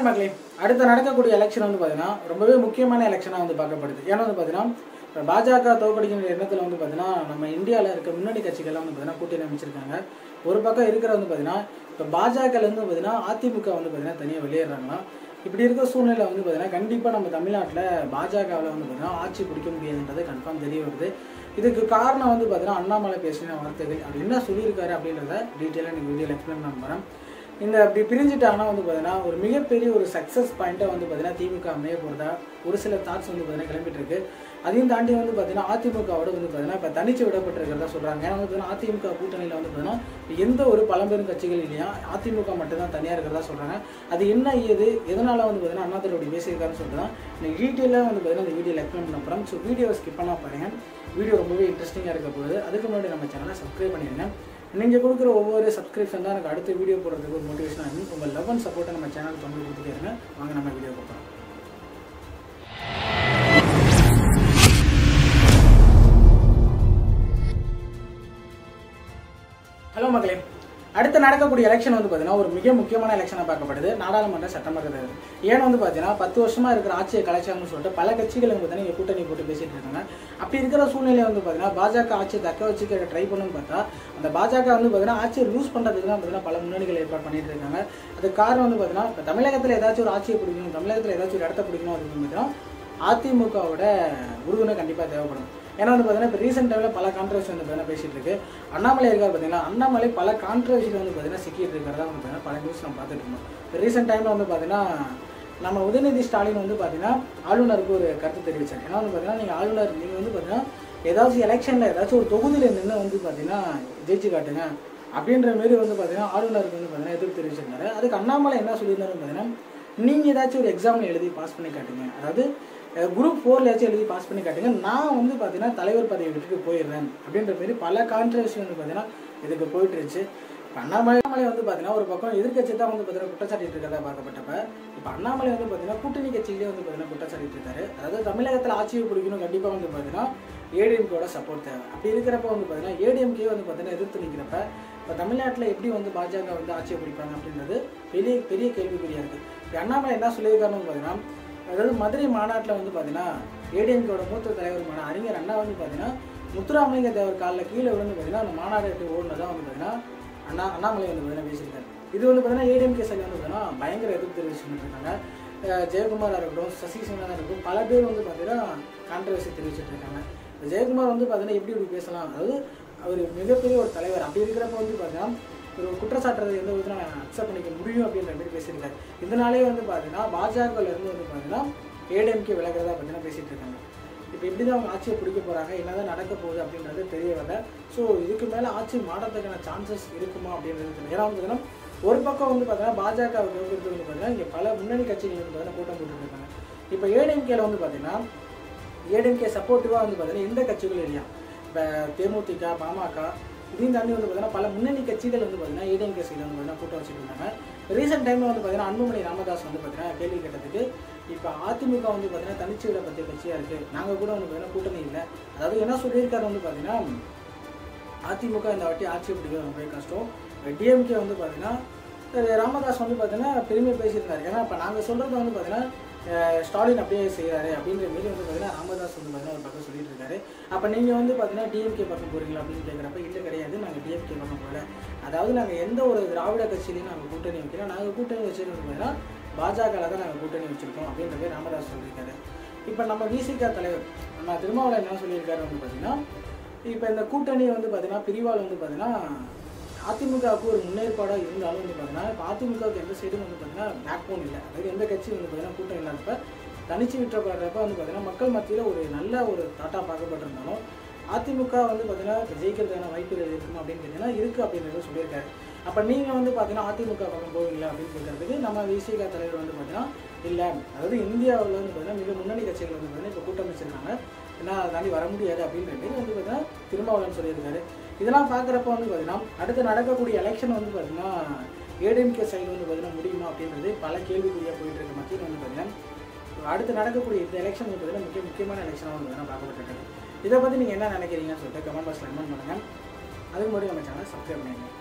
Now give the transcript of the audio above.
மக்களே அடுத்து நடக்கக்கூடிய எலெக்ஷன் வந்து பார்த்தீங்கன்னா ரொம்பவே முக்கியமான எலெக்ஷனாக வந்து பார்க்கப்படுது ஏன்னா வந்து பார்த்தீங்கன்னா இப்போ பாஜக தோற்கடிக்கிற எண்ணத்தில் வந்து பார்த்தீங்கன்னா நம்ம இந்தியாவில் இருக்க முன்னணி கட்சிகள்லாம் வந்து பார்த்தீங்கன்னா கூட்டணி அமைச்சிருக்காங்க ஒரு பக்கம் இருக்கிற வந்து பார்த்தீங்கன்னா இப்போ பாஜகலேருந்து பார்த்தீங்கன்னா அதிமுக வந்து பார்த்தீங்கன்னா தனியாக வெளியேறாங்களாம் இப்படி இருக்க சூழ்நிலை வந்து பார்த்தீங்கன்னா கண்டிப்பாக நம்ம தமிழ்நாட்டில் பாஜகவில் வந்து பார்த்தீங்கன்னா ஆட்சி பிடிக்க முடியாதுன்றது கன்ஃபார்ம் தெரிய வருது இதுக்கு காரணம் வந்து பார்த்தீங்கன்னா அண்ணாமலை பேசின வார்த்தைகள் அப்படி என்ன சொல்லியிருக்காரு அப்படின்றத டீட்டெயிலாக எனக்கு வீடியோவில் எக்ஸ்பிளைன் பண்ண போகிறேன் இந்த அப்படி பிரிஞ்சுட்டாங்கன்னா வந்து பார்த்தீங்கன்னா ஒரு மிகப்பெரிய ஒரு சக்ஸஸ் பாயிண்ட்டாக வந்து பார்த்தீங்கன்னா திமுக அமைய போகிறதா ஒரு சில தாட்ஸ் வந்து பார்த்தீங்கன்னா கிளம்பிட்டு இருக்கு அதையும் தாண்டி வந்து பார்த்தீங்கன்னா அதிமுகவோட வந்து பார்த்தீங்கன்னா இப்போ தனிச்சு விடப்பட்டிருக்கிறதா சொல்கிறாங்க ஏன்னா வந்து பார்த்தீங்கன்னா அதிமுக கூட்டணியில் வந்து பார்த்தீங்கன்னா எந்த ஒரு பழம்பெரும் கட்சிகள் இல்லையா அதிமுக மட்டும்தான் தனியாக இருக்கிறதா சொல்கிறாங்க அது என்ன ஏது எதனால் வந்து பார்த்தீங்கன்னா அண்ணா திராவிட பேசியிருக்காருன்னு சொல்லிட்டு தான் இந்த டீட்டெயிலாக வந்து பார்த்தீங்கன்னா இந்த வீடியோவில் எக்ஸ்பிளைன் பண்ண போகிறோம் ஸோ வீடியோவை ஸ்கிப் பண்ணா பாருங்க வீடியோ ரொம்பவே இன்ட்ரெஸ்டிங்காக இருக்க போகுது அதுக்கு முன்னாடி நம்ம சேனலை சப்ஸ்கிரைப் பண்ணிடுங்க நீங்கள் கொடுக்குற ஒவ்வொரு சப்ஸ்கிரிப்ஷன் தான் எனக்கு அடுத்த வீடியோ போடுறதுக்கு ஒரு மோட்டிவேஷன் ஆகும் உங்கள் லவ் அண்ட் சப்போர்ட்டை நம்ம சேனலுக்கு வந்து கொடுத்துட்டே இருங்க வாங்க நம்ம வீடியோ பார்க்கலாம் ஹலோ மக்களே அடுத்து நடக்கக்கூடிய எலெக்ஷன் வந்து பார்த்தீங்கன்னா ஒரு மிக முக்கியமான எலெக்ஷனாக பார்க்கப்படுது நாடாளுமன்ற சட்டமன்ற தேர்தல் ஏன் வந்து பார்த்தீங்கன்னா பத்து வருஷமா இருக்கிற ஆட்சியை கலைச்சாங்கன்னு சொல்லிட்டு பல கட்சிகள் வந்து பார்த்தீங்கன்னா இங்கே கூட்டணி போட்டு பேசிட்டு இருக்காங்க அப்படி இருக்கிற சூழ்நிலை வந்து பார்த்தீங்கன்னா பாஜக ஆட்சியை தக்க வச்சுக்க ட்ரை பண்ணுன்னு பார்த்தா அந்த பாஜக வந்து பார்த்தீங்கன்னா ஆட்சியை லூஸ் பண்ணுறதுக்கு தான் பார்த்தீங்கன்னா பல முன்னணிகள் ஏற்பாடு பண்ணிட்டு இருக்காங்க அதுக்கு காரணம் வந்து பார்த்தீங்கன்னா இப்போ தமிழகத்தில் ஏதாச்சும் ஒரு ஆட்சியை பிடிக்கணும் தமிழகத்தில் ஏதாச்சும் ஒரு இடத்த பிடிக்கணும் அப்படின்னு பார்த்தீங்கன்னா அதிமுகவோட உறுதுணை கண்டிப்பாக தேவைப்படும் ஏன்னா வந்து பார்த்தீங்கன்னா இப்போ ரீசெண்ட் டைமில் பல கான்ட்ரவர்சி வந்து பார்த்தீங்கன்னா பேசிட்டு இருக்கு அண்ணாமலை இருக்கார் பார்த்தீங்கன்னா அண்ணாமலை பல கான்ட்ரவர்சியில் வந்து பார்த்தீங்கன்னா சிக்கிட்டு இருக்கிறதா வந்து பார்த்தீங்கன்னா பல நியூஸ் நம்ம பார்த்துட்டு இருந்தோம் இப்போ ரீசெண்ட் டைமில் வந்து பார்த்தீங்கன்னா நம்ம உதயநிதி ஸ்டாலின் வந்து பார்த்தீங்கன்னா ஆளுநருக்கு ஒரு கருத்து தெரிவிச்சார் ஏன்னா வந்து பார்த்தீங்கன்னா நீங்கள் ஆளுநர் நீங்கள் வந்து பார்த்தீங்கன்னா ஏதாச்சும் எலெக்ஷனில் ஏதாச்சும் ஒரு தொகுதியில் நின்று வந்து பார்த்தீங்கன்னா ஜெயிச்சு காட்டுங்க அப்படின்ற மாரி வந்து பார்த்தீங்கன்னா ஆளுநருக்கு வந்து பார்த்தீங்கன்னா எதிர்ப்பு தெரிவிச்சிருந்தாரு அதுக்கு அண்ணாமலை என்ன சொல்லியிருந்தாரு பார்த்தீங்கன்னா நீங்கள் ஏதாச்சும் ஒரு எக்ஸாமில் எழுதி பாஸ் பண்ணி காட்டுங்க அதாவது குரூப் ஃபோர்லையாச்சும் எழுதி பாஸ் பண்ணி காட்டுங்க நான் வந்து பார்த்தீங்கன்னா தலைவர் பதவி விட்டுட்டு போயிடுறேன் அப்படின்ற மாரி பல கான்ட்ரவர்சி வந்து பார்த்தீங்கன்னா இதுக்கு போயிட்டு இருந்துச்சு இப்போ அண்ணாமலை அண்ணாமலை வந்து பார்த்தீங்கன்னா ஒரு பக்கம் எதிர்கட்சி தான் வந்து பார்த்தீங்கன்னா குற்றச்சாட்டிட்டு இருக்கிறதா பார்க்கப்பட்டப்ப இப்போ அண்ணாமலை வந்து பார்த்தீங்கன்னா கூட்டணி கட்சியிலே வந்து பார்த்தீங்கன்னா குற்றச்சாட்டிட்டு இருக்காரு அதாவது தமிழகத்தில் ஆட்சியை பிடிக்கணும் கண்டிப்பாக வந்து பார்த்தீங்கன்னா ஏடிஎம்கேவோட சப்போர்ட் தேவை அப்படி இருக்கிறப்ப வந்து பார்த்தீங்கன்னா ஏடிஎம்கே வந்து பார்த்தீங்கன்னா எதிர்த்து நிற்கிறப்ப இப்போ தமிழ்நாட்டில் எப்படி வந்து பாஜக வந்து ஆட்சியை பிடிப்பாங்க அப்படின்றது பெரிய பெரிய கேள்விக்குறியாக இருக்குது இப்போ அண்ணாமலை என்ன சொல்லியிருக்காருன்னு பார்த்தீங்கன்னா அதாவது மதுரை மாநாட்டில் வந்து பார்த்தீங்கன்னா ஏடிஎம்கேவோட மூத்த தலைவருமான அறிஞர் அண்ணா வந்து பார்த்தீங்கன்னா முத்துராமலிங்க தேவர் காலில் கீழே விழுந்து பார்த்தீங்கன்னா அந்த மாநாடு எடுத்து ஓடுனதான் வந்து பார்த்தீங்கன்னா அண்ணா அண்ணாமலை வந்து பார்த்தீங்கன்னா பேசியிருக்காரு இது வந்து பார்த்தீங்கன்னா ஏடிஎம்கே சைடில் வந்து பார்த்தீங்கன்னா பயங்கர எதிர்ப்பு தெரிவிச்சுட்டு இருக்காங்க ஜெயக்குமாராக இருக்கட்டும் சசி சிவனாக இருக்கட்டும் பல பேர் வந்து பார்த்தீங்கன்னா கான்ட்ரவர்சி தெரிவிச்சுட்டு இருக்காங்க ஜெயக்குமார் வந்து பார்த்தீங்கன்னா எப்படி இப்படி பேசலாம் அதாவது அவர் மிகப்பெரிய ஒரு தலைவர் அப்படி இருக்கிறப்ப வந்து பார்த்தீங்கன்னா ஒரு குற்றச்சாட்டுறது எந்த விதத்தில் நான் அக்செப்ட் பண்ணிக்க முடியும் அப்படின்ற மாதிரி பேசியிருக்காரு இதனாலே வந்து பார்த்தீங்கன்னா பாஜகலேருந்து வந்து பார்த்தீங்கன்னா ஏடிஎம்கே விலகிறதா பார்த்தீங்கன்னா பேசிட்டு இருக்காங்க இப்போ எப்படி தான் அவங்க ஆட்சியை பிடிக்க போகிறாங்க என்னதான் நடக்க போகுது அப்படின்றது தெரிய வரல ஸோ இதுக்கு மேலே ஆட்சி மாறதுக்கான சான்சஸ் இருக்குமா அப்படின்றது தெரியல ஏன்னா வந்து பார்த்தீங்கன்னா ஒரு பக்கம் வந்து பார்த்தீங்கன்னா பாஜக வந்து பார்த்தீங்கன்னா இங்கே பல முன்னணி கட்சிகள் வந்து பார்த்தீங்கன்னா கூட்டம் போட்டுருக்காங்க இப்போ ஏடிஎம்கேல வந்து பார்த்தீங்கன்னா ஏடிஎம்கே சப்போர்ட்டிவாக வந்து பார்த்தீங்கன்னா எந்த கட்சிகளும் இல்லையா இப்போ தேமுதிக பாமக இதையும் தாண்டி வந்து பார்த்தீங்கன்னா பல முன்னணி கட்சிகள் வந்து பார்த்தீங்கன்னா ஏடிஎம்கே சைடில் வந்து பார்த்தீங்கன்னா கூட்டம் வச்சுட்டு இருந்தாங்க ரீசெண்ட் டைமில் வந்து பார்த்தீங்கன்னா அன்புமணி ராமதாஸ் வந்து பார்த்தீங்கன்னா கேள்வி கேட்டதுக்கு இப்போ அதிமுக வந்து பார்த்தீங்கன்னா தனிச்சு விட பற்றிய கட்சியாக இருக்குது நாங்கள் கூட வந்து பார்த்தீங்கன்னா கூட்டணி இல்லை அதாவது என்ன சொல்லியிருக்காரு வந்து பார்த்தீங்கன்னா அதிமுக இந்த வாட்டி ஆட்சி பிடிக்கிறது ரொம்பவே கஷ்டம் டிஎம்கே வந்து பார்த்தீங்கன்னா ராமதாஸ் வந்து பார்த்தீங்கன்னா பெருமை பேசியிருந்தாரு ஏன்னா இப்போ நாங்கள் சொல்கிறது வந்து பார்த்தீங்கன்னா ஸ்டாலின் அப்படியே செய்கிறாரு அப்படின்ற மாரி வந்து பார்த்தீங்கன்னா ராமதாஸ் வந்து பார்த்தீங்கன்னா ஒரு பக்கம் சொல்லிட்டு இருக்காரு அப்போ நீங்கள் வந்து பார்த்தீங்கன்னா டிஎம்கே பக்கம் போகிறீங்களா அப்படின்னு கேட்குறப்ப இல்லை கிடையாது நாங்கள் டிஎம்கே பக்கம் போகல அதாவது நாங்கள் எந்த ஒரு திராவிட கட்சியிலையும் நாங்கள் கூட்டணி வைக்கிறோம் நாங்கள் கூட்டணி வச்சிருக்கோம் பார்த்தீங்கன்னா பாஜகவில் தான் நாங்கள் கூட்டணி வச்சுருக்கோம் அப்படின்ற மாதிரி ராமதாஸ் சொல்லியிருக்காரு இப்போ நம்ம விசிகா தலைவர் நம்ம திருமாவளவன் என்ன சொல்லியிருக்காரு வந்து பார்த்தீங்கன்னா இப்போ இந்த கூட்டணி வந்து பார்த்தீங்கன்னா பிரிவால் வந்து பார்த்தீங்கன்னா அதிமுகவுக்கு ஒரு முன்னேற்பாடாக இருந்தாலும் வந்து பார்த்தீங்கன்னா இப்போ அதிமுகவுக்கு எந்த சைடும் வந்து பார்த்தீங்கன்னா பேக் போன் இல்லை அதாவது எந்த கட்சியும் வந்து பார்த்தீங்கன்னா கூட்டம் இல்லாதப்ப தனிச்சு விட்டுறப்படுறப்ப வந்து பார்த்தீங்கன்னா மக்கள் மத்தியில் ஒரு நல்ல ஒரு தாட்டா பார்க்கப்பட்டிருந்தாலும் அதிமுக வந்து பார்த்தீங்கன்னா ஜெயிக்கிறதுக்கான வாய்ப்புகள் இருக்குமா அப்படின்னு கேட்டீங்கன்னா இருக்குது அப்படின்றத சொல்லியிருக்காரு அப்போ நீங்கள் வந்து பார்த்தீங்கன்னா அதிமுக பக்கம் போவீங்களா அப்படின்னு கேட்கறதுக்கு நம்ம விசிகா தலைவர் வந்து பார்த்தீங்கன்னா இல்லை அதாவது இந்தியாவில் வந்து பார்த்தீங்கன்னா மிக முன்னணி கட்சிகள் வந்து பார்த்தீங்கன்னா இப்போ கூட்டமைச்சிருக்காங்க ஏன்னா அதை தாண்டி வர முடியாது அப்படின்ற மாரி வந்து பார்த்தீங்கன்னா திருமாவளவன் சொல்லியிருக்காரு இதெல்லாம் பார்க்குறப்ப வந்து பார்த்தீங்கன்னா அடுத்து நடக்கக்கூடிய எலெக்ஷன் வந்து பார்த்தீங்கன்னா ஏடிஎம்கே சைடு வந்து பார்த்தீங்கன்னா முடியுமா அப்படின்றது பல கேள்விக்குறியாக போயிட்டு இருக்க மத்தியில் வந்து பார்த்தீங்கன்னா அடுத்து நடக்கக்கூடிய இந்த எலெக்ஷன் வந்து பார்த்தீங்கன்னா முக்கிய முக்கியமான எலெக்ஷனாக வந்து பார்த்தீங்கன்னா பார்க்கப்பட்டிருக்கு இதை பற்றி நீங்கள் என்ன நினைக்கிறீங்கன்னு சொல்லிட்டு கமெண்ட் பாக்ஸில் கமெண்ட் பண்ணுங்கள் அதுக்கு முன்னாடி நம்ம சேனல் சப்ஸ்கிரைப் பண்ணிடுங்க